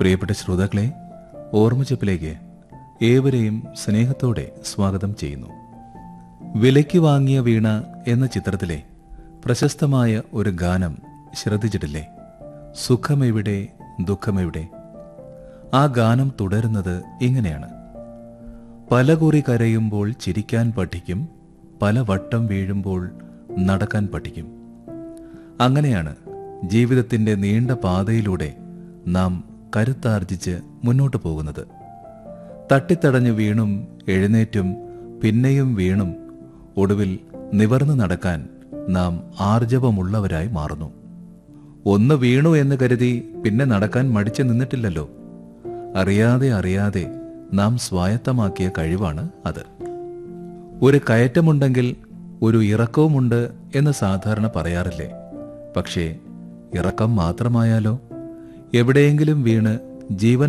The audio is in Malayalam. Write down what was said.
പ്രിയപ്പെട്ട ശ്രോതാക്കളെ ഓർമ്മച്ചപ്പിലേക്ക് ഏവരെയും സ്നേഹത്തോടെ സ്വാഗതം ചെയ്യുന്നു വിലയ്ക്ക് വാങ്ങിയ വീണ എന്ന ചിത്രത്തിലെ പ്രശസ്തമായ ഒരു ഗാനം ശ്രദ്ധിച്ചിട്ടില്ലേ സുഖമെവിടെ ദുഃഖമെവിടെ ആ ഗാനം തുടരുന്നത് ഇങ്ങനെയാണ് പലകുറി കരയുമ്പോൾ ചിരിക്കാൻ പഠിക്കും പല വട്ടം വീഴുമ്പോൾ നടക്കാൻ പഠിക്കും അങ്ങനെയാണ് ജീവിതത്തിന്റെ നീണ്ട പാതയിലൂടെ നാം കരുത്താർജിച്ച് മുന്നോട്ട് പോകുന്നത് തട്ടിത്തടഞ്ഞു വീണും എഴുന്നേറ്റും പിന്നെയും വീണും ഒടുവിൽ നിവർന്നു നടക്കാൻ നാം ആർജവമുള്ളവരായി മാറുന്നു ഒന്ന് വീണു എന്ന് കരുതി പിന്നെ നടക്കാൻ മടിച്ചു നിന്നിട്ടില്ലല്ലോ അറിയാതെ അറിയാതെ നാം സ്വായത്തമാക്കിയ കഴിവാണ് അത് ഒരു കയറ്റമുണ്ടെങ്കിൽ ഒരു ഇറക്കവുമുണ്ട് എന്ന് സാധാരണ പറയാറില്ലേ പക്ഷേ ഇറക്കം മാത്രമായാലോ എവിടെയെങ്കിലും വീണ് ജീവൻ